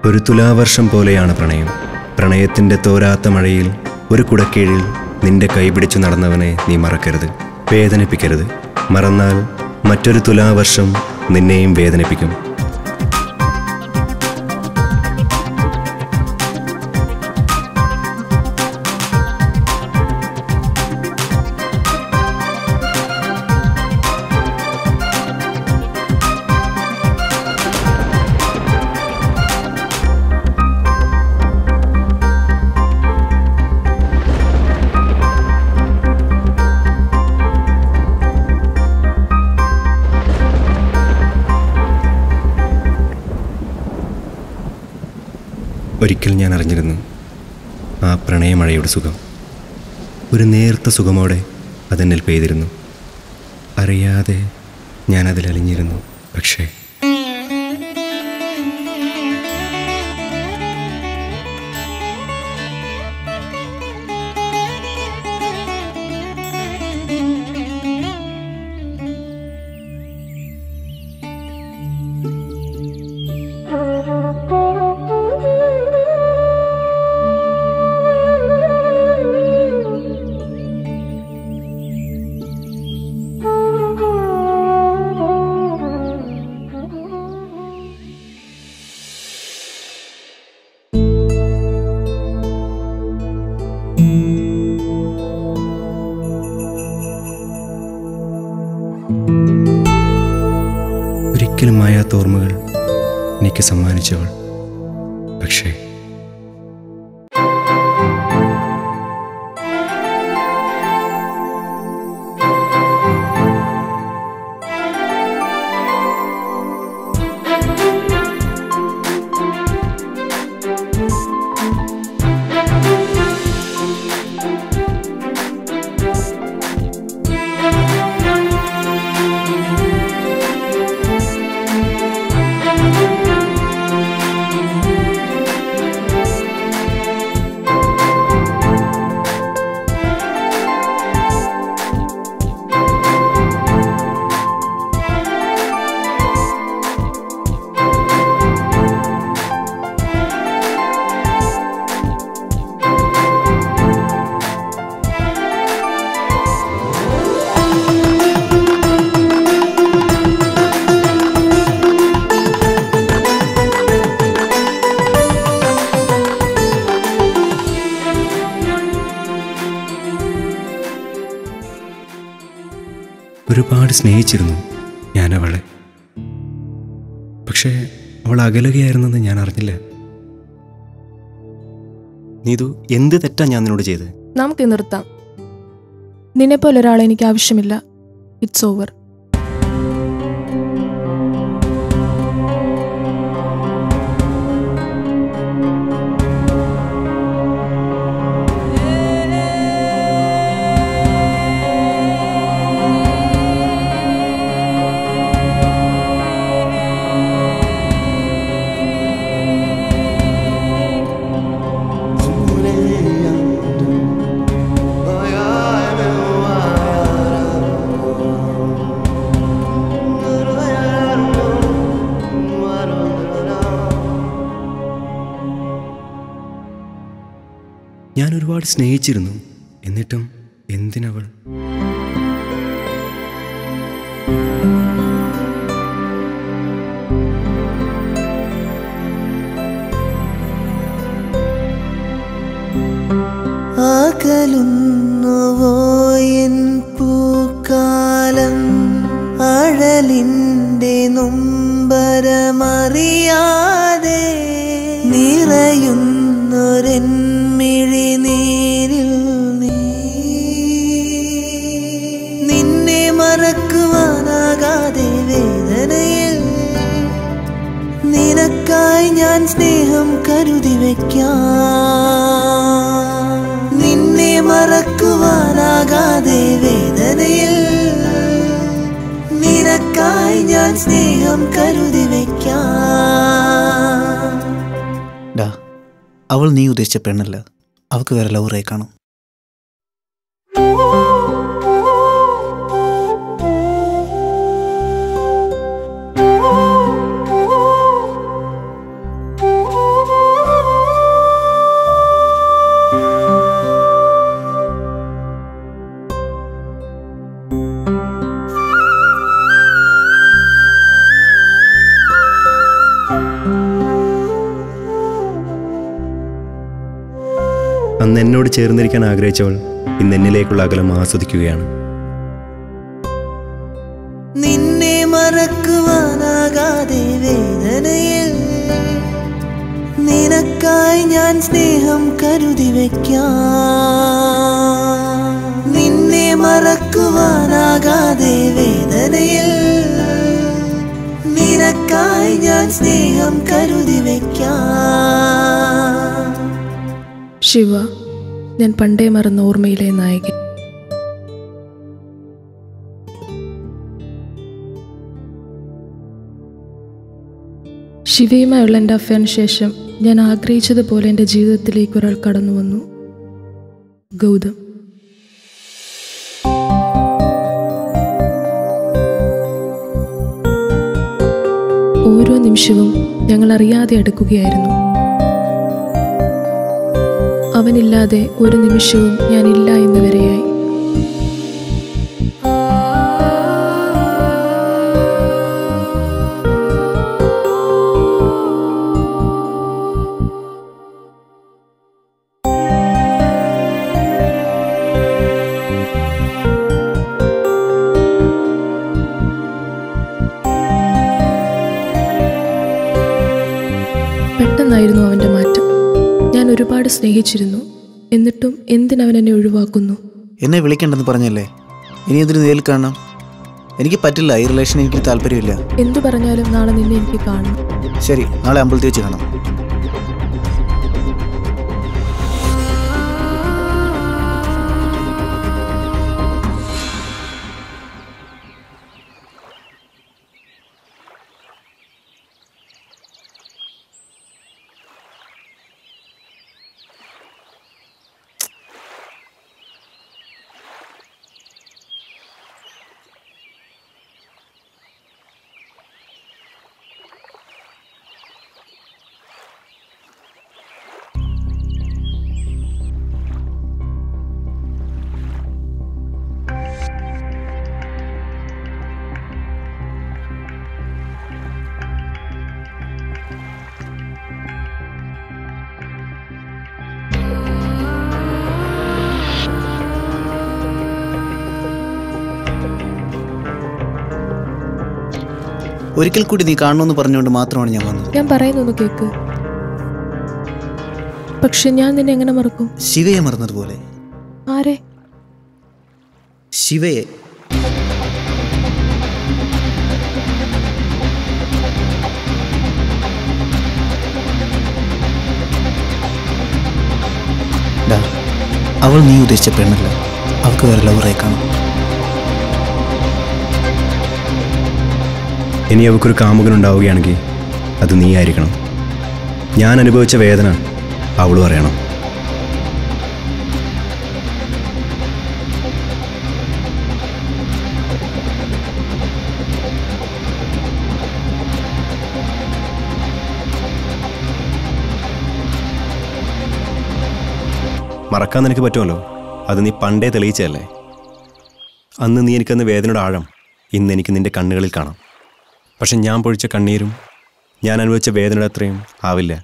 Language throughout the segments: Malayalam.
ഒരു തുലാവർഷം പോലെയാണ് പ്രണയം പ്രണയത്തിൻ്റെ തോരാത്ത മഴയിൽ ഒരു കുടക്കീഴിൽ നിന്റെ കൈപിടിച്ചു നടന്നവനെ നീ മറക്കരുത് വേദനിപ്പിക്കരുത് മറന്നാൽ മറ്റൊരു തുലാവർഷം നിന്നെയും വേദനിപ്പിക്കും ഒരിക്കൽ ഞാൻ അറിഞ്ഞിരുന്നു ആ പ്രണയമഴയുടെ സുഖം ഒരു നേർത്ത സുഖമോടെ അതെന്നിൽ പെയ്തിരുന്നു അറിയാതെ ഞാൻ അതിൽ അലിഞ്ഞിരുന്നു പക്ഷേ ഒരിക്കലും മായാത്ത ഓർമ്മകൾ എനിക്ക് സമ്മാനിച്ചവൾ പക്ഷേ ഒരുപാട് സ്നേഹിച്ചിരുന്നു ഞാൻ അവളെ പക്ഷേ അവൾ അകലുകയായിരുന്നെന്ന് ഞാൻ അറിഞ്ഞില്ല നീതു എന്ത് തെറ്റാ ഞാൻ നിന്നോട് ചെയ്ത് നമുക്ക് നിർത്താം നിന്നെപ്പോലെ ഒരാളെ എനിക്ക് ആവശ്യമില്ല ഇറ്റ്സ് ഓവർ ഞാൻ ഒരുപാട് സ്നേഹിച്ചിരുന്നു എന്നിട്ടും എന്തിനവൾ അകലുന്നുവോ എൻ പൂക്കാലം അഴലിൻ്റെ നൊമ്പരമറിയാതെ നിറയുന്നൊരെൻ മിഴിനീരിൽ നീ നിന്നെ മറക്കുവാനാകാതെ വേദനയിൽ നിനക്കായി ഞാൻ സ്നേഹം കരുതി വയ്ക്കാം നിന്നെ മറക്കുവാനാകാതെ വേദനയിൽ നിനക്കായി ഞാൻ സ്നേഹം കരുതി വയ്ക്കാം ഡാ അവൾ നീ ഉദ്ദേശിച്ച പെണ്ണല്ല അവൾക്ക് വേറെ ലവറായി കാണും ഓ അന്ന് എന്നോട് ചേർന്നിരിക്കാൻ ആഗ്രഹിച്ചവൾ ഇന്ന് എന്നിലേക്കുള്ള അകലം ആസ്വദിക്കുകയാണ് നിന്നെ മറക്കുവാനാകാതെ വേദനയിൽ നിനക്കായി ഞാൻ സ്നേഹം കരുതി വയ്ക്കാം നിന്നെ മറക്കുവാനാകാതെ വേദനയിൽ നിനക്കായി ഞാൻ സ്നേഹം കരുതി വയ്ക്കാം ശിവ ഞാൻ പണ്ടേ മറന്ന ഓർമ്മയിലെ നായകൻ ശിവയുമായുള്ള എൻ്റെ അഫയറിന് ശേഷം ഞാൻ ആഗ്രഹിച്ചതുപോലെ എൻ്റെ ജീവിതത്തിലേക്ക് ഒരാൾ കടന്നു വന്നു ഗൗതം ഓരോ നിമിഷവും ഞങ്ങൾ അറിയാതെ അടുക്കുകയായിരുന്നു അവനില്ലാതെ ഒരു നിമിഷവും ഞാനില്ല എന്ന് വരെയായി പെട്ടെന്നായിരുന്നു അവൻ്റെ മാറ്റം ഞാൻ ഒരുപാട് സ്നേഹിച്ചിരുന്നു എന്നിട്ടും എന്തിനവൻ എന്നെ ഒഴിവാക്കുന്നു എന്നെ വിളിക്കണ്ടെന്ന് പറഞ്ഞല്ലേ ഇനി എന്തിനു നേരിൽ കാണണം എനിക്ക് പറ്റില്ല ഈ റിലേഷൻ എനിക്ക് താല്പര്യമില്ല എന്തു പറഞ്ഞാലും നാളെ നിന്നെ എനിക്ക് കാണണം ശരി നാളെ അമ്പലത്തിൽ വെച്ച് കാണാം ഒരിക്കൽ കൂടി നീ കാണണമെന്ന് പറഞ്ഞുകൊണ്ട് മാത്രമാണ് ഞാൻ വന്നത് ഞാൻ പറയുന്നൊന്ന് കേക്ക് പക്ഷെ ഞാൻ നിന്നെ എങ്ങനെ മറക്കും ശിവയെ മറന്നതുപോലെ ആരെ ശിവയെ ഡാ, അവൾ നീ ഉദ്ദേശിച്ച പെണ്ണല്ല അവൾക്ക് വേറെ ലവറായി കാണും ഇനി അവൾക്കൊരു കാമുകനുണ്ടാവുകയാണെങ്കിൽ അത് നീ ആയിരിക്കണം ഞാൻ അനുഭവിച്ച വേദന അവളും അറിയണം മറക്കാൻ നിനക്ക് പറ്റുമല്ലോ അത് നീ പണ്ടേ തെളിയിച്ചതല്ലേ അന്ന് നീ എനിക്കന്ന് വേദനയുടെ ആഴം ഇന്ന് എനിക്ക് നിന്റെ കണ്ണുകളിൽ കാണാം പക്ഷെ ഞാൻ പൊഴിച്ച കണ്ണീരും ഞാൻ അനുഭവിച്ച വേദനയുടെ അത്രയും ആവില്ല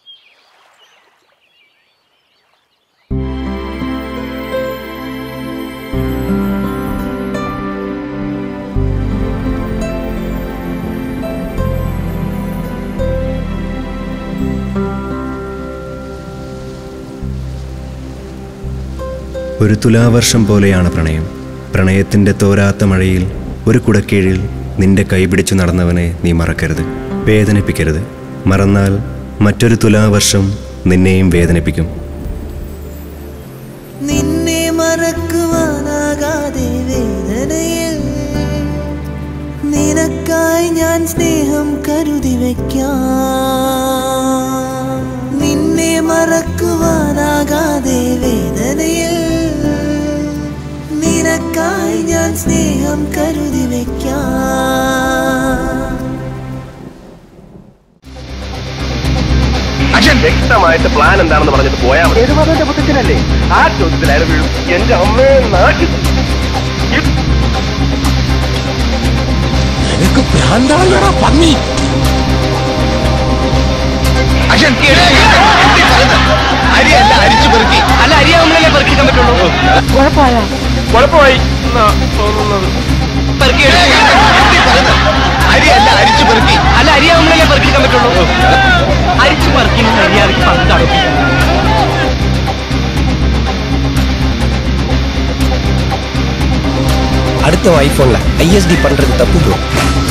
ഒരു തുലാവർഷം പോലെയാണ് പ്രണയം പ്രണയത്തിൻ്റെ തോരാത്ത മഴയിൽ ഒരു കുടക്കീഴിൽ നിന്റെ കൈപിടിച്ചു നടന്നവനെ നീ മറക്കരുത് വേദനിപ്പിക്കരുത് മറന്നാൽ മറ്റൊരു തുലാവർഷം നിന്നെയും വേദനിപ്പിക്കും നിന്നെ മറക്കുവാനാകാതെ വേദനയിൽ നിനക്കായി ഞാൻ സ്നേഹം കരുതി വയ്ക്കാം നിന്നെ മറക്കുവാനാകാതെ വേദനയിൽ നിനക്കായി ഞാൻ സ്നേഹം കരുതി വയ്ക്കാം അച്ഛൻ വ്യക്തമായിട്ട് പ്ലാൻ എന്താണെന്ന് പറഞ്ഞിട്ട് പോയാൽ മതി ഏതുമാതിന്റെ പുത്തച്ഛനല്ലേ ആ ചോദ്യത്തിൽ അയാൾ വീഴും എന്റെ അമ്മയെ നാട്ടി നിനക്ക് ഭ്രാന്താളിയാടാ പന്നി അച്ഛൻ അരിയല്ല അരിച്ചു പെറുക്കി അല്ല അരിയാവുമ്പോഴല്ലേ പെറുക്കിക്കാൻ പറ്റുള്ളൂ കുഴപ്പമായി എന്നാ തോന്നുന്നത് പെറുക്കി അരിയല്ല അരിച്ചു പെറുക്കി അല്ല അരിയാവുമ്പോഴല്ലേ പെറുക്കിക്കാൻ പറ്റുള്ളൂ അരിച്ചു പെറുക്കി അരിയാർക്ക് പങ്കാണ് அடுத்த ஐபோன்ல ஐஎஸ்டி பண்றது தப்பு ப்ரோ